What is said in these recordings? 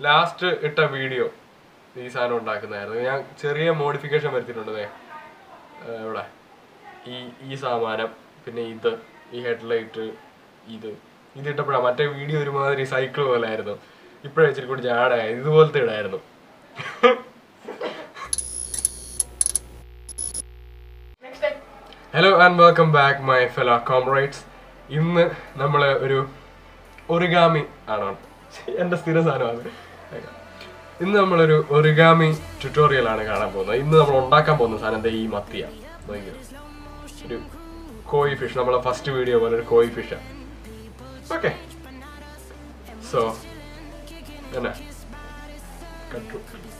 Last ഇട്ട video ഈ സാധനം ഉണ്ടാക്കുന്നതായിരുന്നു ഞാൻ ചെറിയ മോഡിഫിക്കേഷൻ വരുത്തിയിട്ടുണ്ട് ദേ. ഏർ ഇവിടെ ഈ ഈ സാമാനം പിന്നെ ഇത് ഈ ഹെഡ്ലൈറ്റ് ഇത് ഇത് ഇട്ടപ്പോഴാണ് മറ്റേ വീഡിയോ ഒരുമാതിരി സൈക്കിൾ പോലെ ആയിരുന്നു ഇപ്പോഴേ ഇച്ചിരി കൂടി ജാടായ ഇതുപോലത്തെ ഇടായിരുന്നു hello and welcome back my fellow comrades ഇന്ന് നമ്മൾ ഒരു ഒറിഗാമി ആണ് എൻ്റെ സ്ഥിര സാധനമാണ് ഇന്ന് നമ്മളൊരു ഒറിഗാമി ട്യൂട്ടോറിയൽ ആണ് കാണാൻ പോകുന്നത് ഇന്ന് നമ്മൾ ഉണ്ടാക്കാൻ പോകുന്ന സാധനം ദേ ഈ മത്തിയ നോക്കിയോ. ഒരു കോയി ഫിഷ് നമ്മളെ ഫസ്റ്റ് വീഡിയോ പോലെ ഒരു കോയി ഫിഷാണ് ഓക്കെ സോ എന്നാ കണ്ടു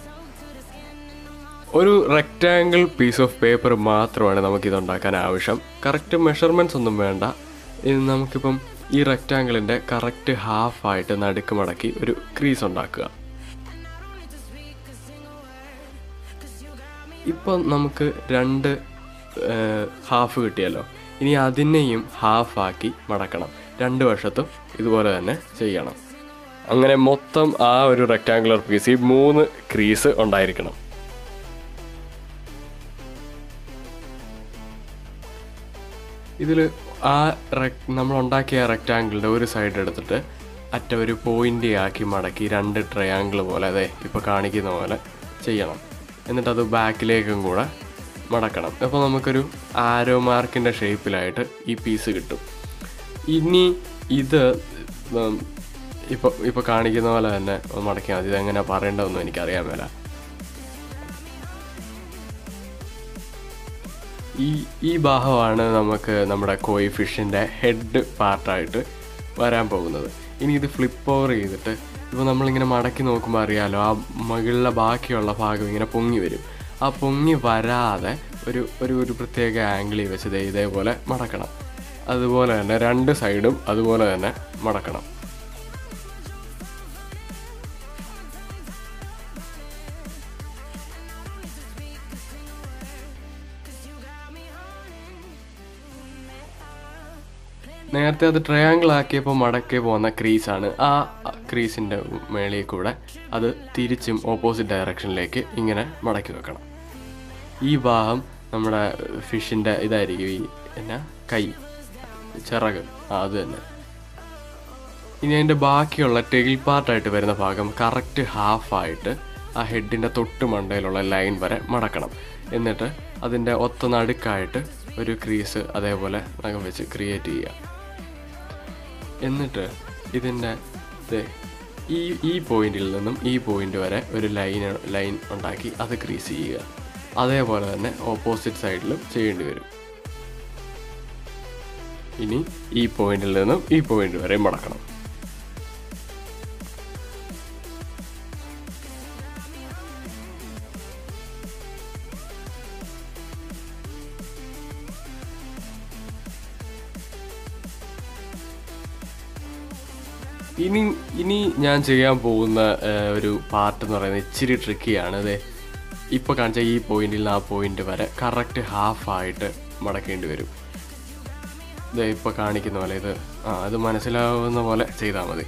ഒരു റെക്റ്റാങ്കിൾ പീസ് ഓഫ് പേപ്പർ മാത്രമാണ് നമുക്കിത് ഉണ്ടാക്കാൻ ആവശ്യം കറക്റ്റ് മെഷർമെൻറ്റ്സ് ഒന്നും വേണ്ട ഇത് നമുക്കിപ്പം ഈ റെക്റ്റാങ്കിളിൻ്റെ കറക്റ്റ് ഹാഫായിട്ട് നടുക്ക് മടക്കി ഒരു ക്രീസ് ഉണ്ടാക്കുക ഇപ്പം നമുക്ക് രണ്ട് ഹാഫ് കിട്ടിയല്ലോ ഇനി അതിനെയും ഹാഫാക്കി മടക്കണം രണ്ട് വശത്തും ഇതുപോലെ തന്നെ ചെയ്യണം അങ്ങനെ മൊത്തം ആ ഒരു റെക്റ്റാങ്കുലർ പീസ് ഈ മൂന്ന് ക്രീസ് ഉണ്ടായിരിക്കണം ഇതിൽ ആ റെക് നമ്മൾ ഉണ്ടാക്കിയ റെക്റ്റാങ്കിളിൻ്റെ ഒരു സൈഡ് എടുത്തിട്ട് അറ്റ ഒരു പോയിൻ്റ് ആക്കി മടക്കി രണ്ട് ട്രയാങ്കിൾ പോലെ അതെ ഇപ്പോൾ കാണിക്കുന്ന പോലെ ചെയ്യണം എന്നിട്ട് അത് ബാക്കിലേക്കും കൂടെ മടക്കണം അപ്പോൾ നമുക്കൊരു ആരോ മാർക്കിൻ്റെ ഷേപ്പിലായിട്ട് ഈ പീസ് കിട്ടും ഇനി ഇത് ഉം, ഇപ്പോൾ ഇപ്പോൾ കാണിക്കുന്ന പോലെ തന്നെ ഒന്ന് മടക്കിയാൽ മതി ഇതെങ്ങനെ പറയേണ്ടതെന്നും എനിക്കറിയാൻ മേല ഈ ഈ ഭാഗമാണ് നമുക്ക് നമ്മുടെ കോയി ഫിഷിൻ്റെ ഹെഡ് പാർട്ടായിട്ട് വരാൻ പോകുന്നത് ഇനി ഇത് ഫ്ലിപ്പ് ഓവർ ചെയ്തിട്ട് ഇപ്പോൾ നമ്മളിങ്ങനെ മടക്കി നോക്കുമ്പോൾ അറിയാലോ ആ മുകളിലെ ബാക്കിയുള്ള ഭാഗം ഇങ്ങനെ പൊങ്ങി വരും ആ പൊങ്ങി വരാതെ ഒരു ഒരു ഒരു പ്രത്യേക ആംഗിളിൽ വെച്ച് ദേ ഇതേപോലെ മടക്കണം അതുപോലെ തന്നെ രണ്ട് സൈഡും അതുപോലെ തന്നെ മടക്കണം നേരത്തെ അത് ട്രയാങ്കിൾ ആക്കിയപ്പോൾ മടക്കി പോകുന്ന ക്രീസാണ് ആ ക്രീസിൻ്റെ മേളിൽ കൂടെ അത് തിരിച്ചും ഓപ്പോസിറ്റ് ഡയറക്ഷനിലേക്ക് ഇങ്ങനെ മടക്കി വെക്കണം ഈ ഭാഗം നമ്മുടെ ഫിഷിൻ്റെ ഇതായിരിക്കും ഈ എന്നാ കൈ ചിറക് ആ അത് തന്നെ ഇനി അതിൻ്റെ ബാക്കിയുള്ള ടെയിൽ പാർട്ടായിട്ട് വരുന്ന ഭാഗം കറക്റ്റ് ഹാഫായിട്ട് ആ ഹെഡിൻ്റെ തൊട്ട് മണ്ടയിലുള്ള ലൈൻ വരെ മടക്കണം എന്നിട്ട് അതിൻ്റെ ഒത്ത നടുക്കായിട്ട് ഒരു ക്രീസ് അതേപോലെ നഖം വെച്ച് ക്രിയേറ്റ് ചെയ്യുക എന്നിട്ട് ഇതിൻ്റെ ദേ ഈ ഈ പോയിന്റിൽ നിന്നും ഈ പോയിന്റ് വരെ ഒരു ലൈൻ ലൈൻ ഉണ്ടാക്കി അത് ക്രീസ് ചെയ്യുക അതേപോലെ തന്നെ ഓപ്പോസിറ്റ് സൈഡിലും ചെയ്യേണ്ടി വരും ഇനി ഈ പോയിന്റിൽ നിന്നും ഈ പോയിന്റ് വരെ മടക്കണം ഇനി ഇനി ഞാൻ ചെയ്യാൻ പോകുന്ന ഏഹ്, ഒരു പാർട്ട് എന്ന് പറയുന്നത് ഇച്ചിരി ട്രിക്കിയാണ് അതെ ഇപ്പോൾ കാണിച്ച ഈ പോയിന്റിൽ നിന്ന് ആ പോയിന്റ് വരെ കറക്റ്റ് ഹാഫായിട്ട് മടക്കേണ്ടി വരും ഇത് ഇപ്പോൾ കാണിക്കുന്ന പോലെ ഇത് ആ അത് മനസ്സിലാവുന്ന പോലെ ചെയ്താൽ മതി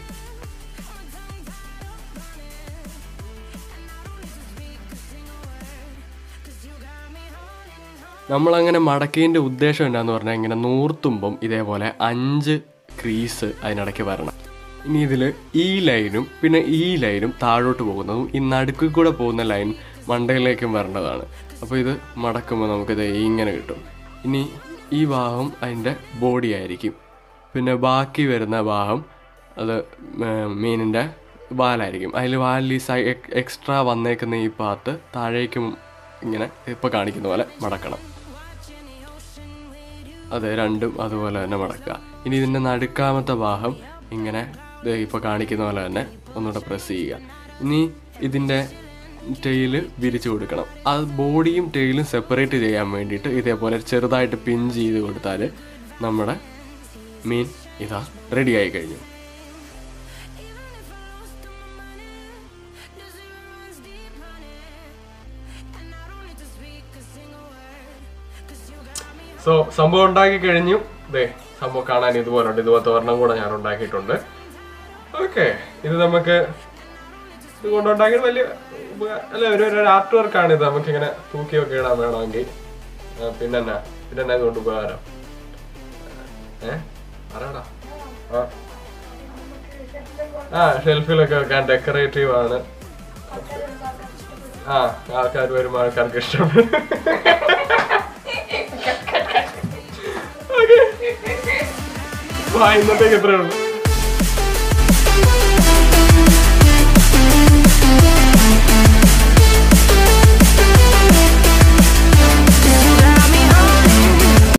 നമ്മളങ്ങനെ മടക്കേൻ്റെ ഉദ്ദേശം എന്നാന്ന് പറഞ്ഞാൽ ഇങ്ങനെ നൂർത്തുമ്പം ഇതേപോലെ അഞ്ച് ക്രീസ് അതിനിടയ്ക്ക് വരണം ഇനി ഇതിൽ ഈ ലൈനും പിന്നെ ഈ ലൈനും താഴോട്ട് പോകുന്നതും ഈ നടുക്കിൽ കൂടെ പോകുന്ന ലൈൻ മണ്ടയിലേക്കും വരേണ്ടതാണ് അപ്പോൾ ഇത് മടക്കുമ്പോൾ നമുക്കിത് ഇങ്ങനെ കിട്ടും ഇനി ഈ ഭാഗം അതിൻ്റെ ബോഡി ആയിരിക്കും പിന്നെ ബാക്കി വരുന്ന ഭാഗം അത് മീനിൻ്റെ വാലായിരിക്കും അതിൽ വാലിൽ ഈ സൈ എക്സ്ട്രാ വന്നേക്കുന്ന ഈ പാർട്ട് താഴേക്കും ഇങ്ങനെ ഇപ്പോൾ കാണിക്കുന്ന പോലെ മടക്കണം അതെ രണ്ടും അതുപോലെ തന്നെ മടക്കുക ഇനി ഇതിൻ്റെ നടുക്കാമത്തെ ഭാഗം ഇങ്ങനെ ഇപ്പോൾ കാണിക്കുന്ന പോലെ തന്നെ ഒന്നുകൂടെ പ്രസ് ചെയ്യുക ഇനി ഇതിൻ്റെ ടെയില് വിരിച്ചു കൊടുക്കണം അത് ബോഡിയും ടെയിലും സെപ്പറേറ്റ് ചെയ്യാൻ വേണ്ടിയിട്ട് ഇതേപോലെ ചെറുതായിട്ട് പിൻ ചെയ്ത് കൊടുത്താൽ നമ്മുടെ മീൻ ഇതാ റെഡി ആയി കഴിഞ്ഞു സോ സംഭവം ഉണ്ടാക്കി കഴിഞ്ഞു ദേ സംഭവം കാണാൻ ഇതുപോലുണ്ട് ഇതുപോലത്തെ ഒരെണ്ണം കൂടെ ഞാൻ ഉണ്ടാക്കിയിട്ടുണ്ട് ഓക്കെ ഇത് നമുക്ക് ഇത് കൊണ്ടുണ്ടാക്കിയത് വലിയ ഉപകാ- അല്ല ഒരു ഒരു ആർട്ട് വർക്കാണ് ഇത് നമുക്ക് ഇങ്ങനെ തൂക്കിയൊക്കെ ഇടാൻ വേണമെങ്കിൽ ആ, പിന്നെ എന്നാ പിന്നെ എന്നാ ഇതുകൊണ്ട് ഉപകാരം ഏ പറയടാ ആ ആ ഷെൽഫിലൊക്കെ വെക്കാൻ ഡെക്കറേറ്റീവ് ആണ് ആ ആൾക്കാർ വരുമ്പോൾ ആൾക്കാർക്ക് ഇഷ്ടപ്പെടും ഓക്കെ ഇന്നത്തേക്ക് എത്രയുള്ളൂ